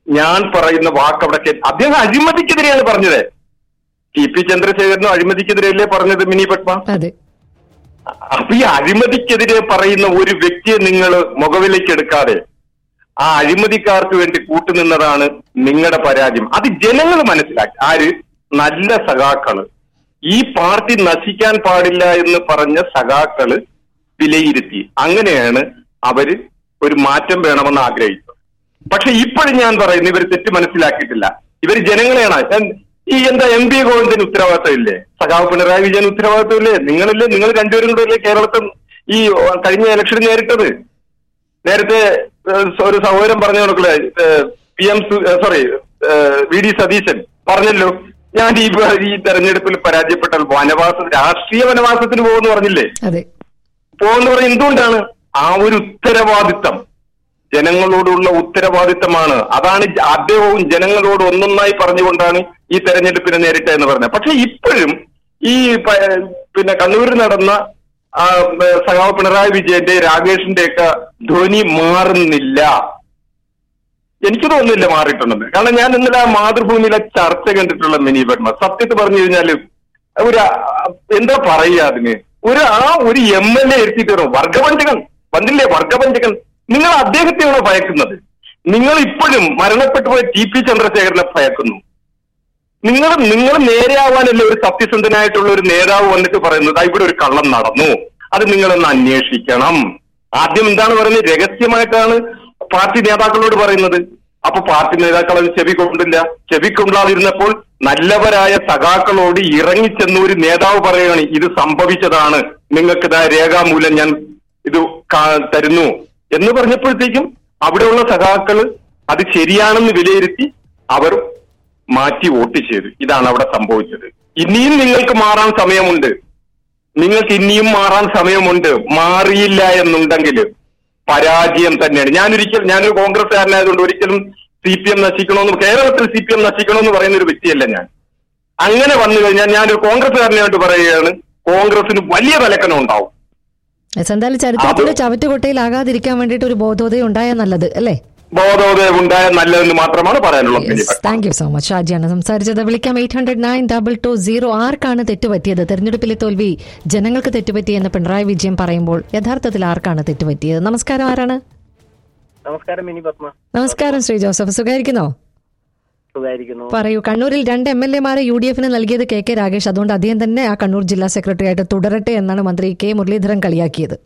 ഞാൻ പറയുന്ന വാക്ക് അവിടെ കേ- അദ്ദേഹം അഴിമതിക്കെതിരെയാണ് പറഞ്ഞത് ടി പി ചന്ദ്രശേഖരനും അഴിമതിക്കെതിരെയല്ലേ പറഞ്ഞത് മിനി പത്മ അതെ അപ്പൊ ഈ അഴിമതിക്കെതിരെ പറയുന്ന ഒരു വ്യക്തിയെ നിങ്ങൾ മുഖവിലേക്ക് എടുക്കാതെ ആ അഴിമതിക്കാർക്ക് വേണ്ടി കൂട്ടുനിന്നതാണ് നിങ്ങളുടെ പരാജയം അത് ജനങ്ങൾ മനസ്സിലാക്കി ആര് നല്ല സഖാക്കള് ഈ പാർട്ടി നശിക്കാൻ പാടില്ല എന്ന് പറഞ്ഞ സഖാക്കള് വിലയിരുത്തി അങ്ങനെയാണ് അവര് ഒരു മാറ്റം വേണമെന്ന് ആഗ്രഹിച്ചത് പക്ഷെ ഇപ്പോഴും ഞാൻ പറയുന്നു ഇവർ തെറ്റ് മനസ്സിലാക്കിയിട്ടില്ല ഇവർ ജനങ്ങളെയാണ് ഞാൻ- ഈ എന്താ എം പി ഗോവിന്ദന് ഉത്തരവാദിത്തം ഇല്ലേ സഖാവ് പിണറായി വിജയൻ ഉത്തരവാദിത്തം ഇല്ലേ നിങ്ങളല്ലേ നിങ്ങൾ രണ്ടുപേരും കൂടെ അല്ലേ കേരളത്തിൽ ഈ കഴിഞ്ഞ ഇലക്ഷൻ നേരിട്ടത് നേരത്തെ ഏഹ്, ഒരു സഹോദരൻ പറഞ്ഞു കൊടുക്കലേ P M sorry V D Satheesan പറഞ്ഞല്ലോ ഞാൻ ഈ ഈ തെരഞ്ഞെടുപ്പിൽ പരാജയപ്പെട്ടാൽ വനവാസ രാഷ്ട്രീയ വനവാസത്തിന് പോകുമെന്ന് പറഞ്ഞില്ലേ അതെ പോകുന്ന പറഞ്ഞ എന്തുകൊണ്ടാണ് ആ ഒരു ഉത്തരവാദിത്തം ജനങ്ങളോടുള്ള ഉത്തരവാദിത്തമാണ് അതാണ് ജ- അദ്ദേഹവും ജനങ്ങളോട് ഒന്നൊന്നായി പറഞ്ഞുകൊണ്ടാണ് ഈ തെരഞ്ഞെടുപ്പിനെ നേരിട്ടതെന്ന് പറഞ്ഞത് പക്ഷെ ഇപ്പോഴും ഈ പ- പിന്നെ കണ്ണൂരിൽ നടന്ന ആ, ഏ, സഖാവ് പിണറായി വിജയന്റെ രാകേഷിന്റെ ഒക്കെ ധ്വനി മാറുന്നില്ല എനിക്ക് തോന്നുന്നില്ല മാറിയിട്ടുണ്ടെന്ന് കാരണം ഞാൻ ഇന്നലെ ആ മാതൃഭൂമിയിലെ ചർച്ച കണ്ടിട്ടുള്ള മിനി പത്മ സത്യത്തിൽ പറഞ്ഞു കഴിഞ്ഞാല് ഒരു ആ, എന്താ പറയുക അതിന് ഒരു ആ ഒരു എം എൽ എ എത്തിയിട്ട് വർഗപഞ്ചകൻ വന്നില്ലേ വർഗപഞ്ചകൻ നിങ്ങൾ അദ്ദേഹത്തെയാണോ ഭയക്കുന്നത് നിങ്ങൾ ഇപ്പോഴും മരണപ്പെട്ടു പോയ ടി പി ചന്ദ്രശേഖരനെ ഭയക്കുന്നു നിങ്ങൾ നിങ്ങൾ നേരെയാവാനല്ലേ ഒരു സത്യസന്ധനായിട്ടുള്ള ഒരു നേതാവ് വന്നിട്ട് പറയുന്നത് "ദാ ഇവിടെ ഒരു കള്ളം നടന്നു അത് നിങ്ങളൊന്ന് അന്വേഷിക്കണം ആദ്യം എന്താണ് പറയുന്നത് രഹസ്യമായിട്ടാണ് പാർട്ടി നേതാക്കളോട് പറയുന്നത് അപ്പൊ പാർട്ടി നേതാക്കൾ അത് ചെവി കൊണ്ടില്ല ചെവി കൊണ്ടാതിരുന്നപ്പോൾ നല്ലവരായ സഖാക്കളോട് ഇറങ്ങിച്ചെന്ന് ഒരു നേതാവ് പറയുകയാണ് ഇത് സംഭവിച്ചതാണ് നിങ്ങൾക്ക് ഇതാ രേഖാമൂലം ഞാൻ ഇത് കാ- തരുന്നു എന്ന് പറഞ്ഞപ്പോഴത്തേക്കും അവിടെയുള്ള സഖാക്കള് അത് ശരിയാണെന്ന് വിലയിരുത്തി അവർ മാറ്റി വോട്ട് ചെയ്തു ഇതാണ് അവിടെ സംഭവിച്ചത് ഇനിയും നിങ്ങൾക്ക് മാറാൻ സമയമുണ്ട് നിങ്ങൾക്ക് ഇനിയും മാറാൻ സമയമുണ്ട് മാറിയില്ല എന്നുണ്ടെങ്കിൽ പരാജയം തന്നെയാണ് ഞാനൊരിക്കൽ ഞാനൊരു കോൺഗ്രസ്സുകാരനായതുകൊണ്ട് ഒരിക്കലും സി പി എം നശിക്കണമെന്ന് കേരളത്തിൽ സി പി എം നശിക്കണമെന്ന് പറയുന്ന ഒരു വ്യക്തിയല്ല ഞാൻ അങ്ങനെ വന്നു കഴിഞ്ഞാൽ ഞാനൊരു കോൺഗ്രസ്സുകാരനായിട്ട് പറയുകയാണ് കോൺഗ്രസിന് വലിയ തലക്കനം ഉണ്ടാവും എസ്, എന്തായാലും ചരിത്രത്തിന്റെ ചവറ്റുകൊട്ടയിലാകാതിരിക്കാൻ വേണ്ടിയിട്ട് ഒരു ബോധോദയം ഉണ്ടായാൽ നല്ലത് അല്ലേ ബോധോദയം ഉണ്ടായ നല്ലതെന്ന് മാത്രമാണ് പറയാനുള്ളത് yes thank you so much ഷാജിയാണ് സംസാരിച്ചത് വിളിക്കാം eight hundred nine double two zero ആർക്കാണ് തെറ്റുപറ്റിയത് തെരഞ്ഞെടുപ്പിലെ തോൽവി ജനങ്ങൾക്ക് തെറ്റുപറ്റി എന്ന് പിണറായി വിജയൻ പറയുമ്പോൾ യഥാർത്ഥത്തിൽ ആർക്കാണ് തെറ്റുപറ്റിയത് നമസ്കാരം ആരാണ് നമസ്കാരം മിനി പത്മ നമസ്കാരം ശ്രീ ജോസഫ് സുഖായിരിക്കുന്നോ സുഖായിരിക്കുന്നു പറയൂ കണ്ണൂരിൽ രണ്ട് എം എൽ എമാരെ യു ഡി എഫിന് നൽകിയത് കെ കെ രാഗേഷ് അതുകൊണ്ട് അദ്ദേഹം തന്നെ ആ കണ്ണൂർ ജില്ലാ സെക്രട്ടറി ആയിട്ട് തുടരട്ടെ എന്നാണ് മന്ത്രി കെ മുരളീധരൻ കളിയാക്കിയത്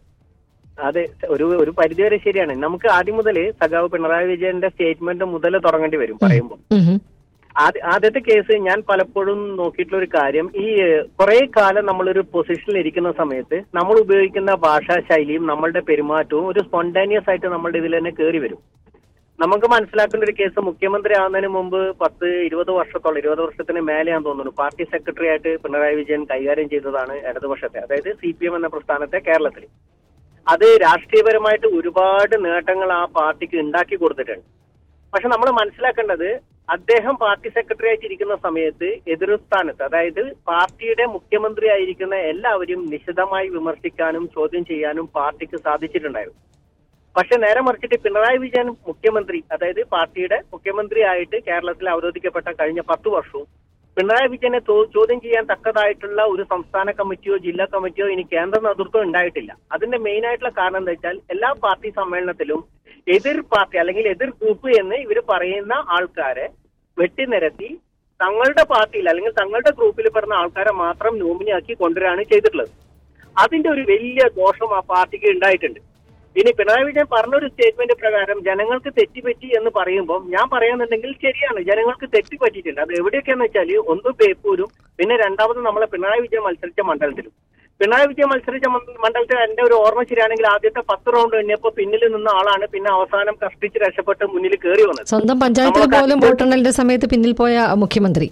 അതെ ഒരു ഒരു പരിധിവരെ ശരിയാണ് നമുക്ക് ആദ്യം മുതൽ സഖാവ് പിണറായി വിജയന്റെ സ്റ്റേറ്റ്മെന്റ് മുതൽ തുടങ്ങേണ്ടി വരും പറയുമ്പോൾ ഉം ഹും. ആദ്യ- ആദ്യത്തെ കേസ് ഞാൻ പലപ്പോഴും നോക്കിയിട്ടുള്ള ഒരു കാര്യം ഈ കുറെ കാലം നമ്മളൊരു പൊസിഷനിൽ ഇരിക്കുന്ന സമയത്ത് നമ്മൾ ഉപയോഗിക്കുന്ന ഭാഷാ ശൈലിയും നമ്മളുടെ പെരുമാറ്റവും ഒരു സ്പോണ്ടാനിയസ് ആയിട്ട് നമ്മളുടെ ഇതിൽ തന്നെ കയറി വരും നമുക്ക് മനസ്സിലാക്കേണ്ട ഒരു കേസ് മുഖ്യമന്ത്രി ആവുന്നതിന് മുമ്പ് പത്ത് ഇരുപത് വർഷത്തോളം ഇരുപത് വർഷത്തിന് മേലെയാന്ന് തോന്നുന്നു പാർട്ടി സെക്രട്ടറി ആയിട്ട് പിണറായി വിജയൻ കൈകാര്യം ചെയ്തതാണ് ഇടതുപക്ഷത്തെ അതായത് സി പി എം എന്ന പ്രസ്ഥാനത്തെ കേരളത്തിൽ അത് രാഷ്ട്രീയപരമായിട്ട് ഒരുപാട് നേട്ടങ്ങൾ ആ പാർട്ടിക്ക് ഉണ്ടാക്കി കൊടുത്തിട്ടുണ്ട് പക്ഷെ നമ്മൾ മനസ്സിലാക്കേണ്ടത് അദ്ദേഹം പാർട്ടി സെക്രട്ടറി ആയിട്ട് ഇരിക്കുന്ന സമയത്ത് എതിർസ്ഥാനത്ത് അതായത് പാർട്ടിയുടെ മുഖ്യമന്ത്രി ആയിരിക്കുന്ന എല്ലാവരും നിശിതമായി വിമർശിക്കാനും ചോദ്യം ചെയ്യാനും പാർട്ടിക്ക് സാധിച്ചിട്ടുണ്ടായിരുന്നു പക്ഷെ നേരെ മറിച്ചിട്ട് പിണറായി വിജയൻ മുഖ്യമന്ത്രി അതായത് പാർട്ടിയുടെ മുഖ്യമന്ത്രി ആയിട്ട് കേരളത്തിൽ അവരോധിക്കപ്പെട്ട കഴിഞ്ഞ പത്ത് വർഷവും പിണറായി വിജയനെ തോ- ചോദ്യം ചെയ്യാൻ തക്കതായിട്ടുള്ള ഒരു സംസ്ഥാന കമ്മിറ്റിയോ ജില്ലാ കമ്മിറ്റിയോ ഇനി കേന്ദ്ര നേതൃത്വം ഉണ്ടായിട്ടില്ല അതിന്റെ മെയിൻ ആയിട്ടുള്ള കാരണം എന്താ വെച്ചാൽ എല്ലാ പാർട്ടി സമ്മേളനത്തിലും എതിർ പാർട്ടി അല്ലെങ്കിൽ എതിർ ഗ്രൂപ്പ് എന്ന് ഇവർ പറയുന്ന ആൾക്കാരെ വെട്ടിനിരത്തി തങ്ങളുടെ പാർട്ടിയിൽ അല്ലെങ്കിൽ തങ്ങളുടെ ഗ്രൂപ്പിൽ പെടുന്ന ആൾക്കാരെ മാത്രം നോമിനിയാക്കി കൊണ്ടുവരികയാണ് ചെയ്തിട്ടുള്ളത് അതിന്റെ ഒരു വലിയ ദോഷം ആ പാർട്ടിക്ക് ഉണ്ടായിട്ടുണ്ട് ഇനി പിണറായി വിജയൻ പറഞ്ഞൊരു സ്റ്റേറ്റ്മെന്റ് പ്രകാരം ജനങ്ങൾക്ക് തെറ്റുപറ്റി എന്ന് പറയുമ്പോൾ ഞാൻ പറയുന്നുണ്ടെങ്കിൽ ശരിയാണ് ജനങ്ങൾക്ക് തെറ്റുപറ്റിയിട്ടുണ്ട് അത് എവിടെയൊക്കെയാന്ന് വെച്ചാൽ ഒന്ന് ബേപ്പൂരും പിന്നെ രണ്ടാമത് നമ്മളെ പിണറായി വിജയൻ മത്സരിച്ച മണ്ഡലത്തിലും പിണറായി വിജയൻ മത്സരിച്ച മണ്ഡ- മണ്ഡലത്തിൽ എന്റെ ഒരു ഓർമ്മ ശരിയാണെങ്കിൽ ആദ്യത്തെ പത്ത് റൗണ്ട് എണ്ണിയപ്പോൾ പിന്നിൽ നിന്ന ആളാണ് പിന്നെ അവസാനം കഷ്ടിച്ച് രക്ഷപ്പെട്ട് മുന്നിൽ കയറി വന്നത് സ്വന്തം പഞ്ചായത്തിൽ നമ്മളൊക്കെ പോലും വോട്ടെണ്ണലിന്റെ സമയത്ത് പിന്നിൽ പോയ മുഖ്യമന്ത്രി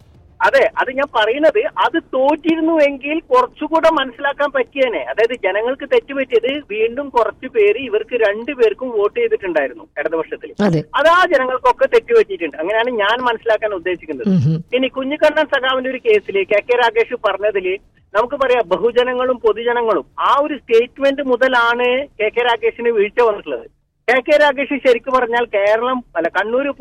അതെ അത് ഞാൻ പറയുന്നത് അത് തോറ്റിരുന്നുവെങ്കിൽ കുറച്ചുകൂടെ മനസ്സിലാക്കാൻ പറ്റിയേനെ അതായത് ജനങ്ങൾക്ക് തെറ്റുപറ്റിയത് വീണ്ടും കുറച്ചു പേര് ഇവർക്ക് രണ്ടു പേർക്കും വോട്ട് ചെയ്തിട്ടുണ്ടായിരുന്നു ഇടതുപക്ഷത്തിൽ അതെ അത് ആ ജനങ്ങൾക്കൊക്കെ തെറ്റുപറ്റിയിട്ടുണ്ട് അങ്ങനെയാണ് ഞാൻ മനസ്സിലാക്കാൻ ഉദ്ദേശിക്കുന്നത് ഉം ഹും. ഇനി കുഞ്ഞിക്കണ്ണൻ സഖാവിന്റെ ഒരു കേസിൽ കെ കെ രാഗേഷ് പറഞ്ഞതില് നമുക്ക് പറയാം ബഹുജനങ്ങളും പൊതുജനങ്ങളും ആ ഒരു സ്റ്റേറ്റ്മെന്റ് മുതലാണ് കെ കെ രാഗേഷിന് വീഴ്ച വന്നിട്ടുള്ളത് കെ കെ രാഗേഷ് ശരിക്കും പറഞ്ഞാൽ കേരളം അല്ല കണ്ണൂർ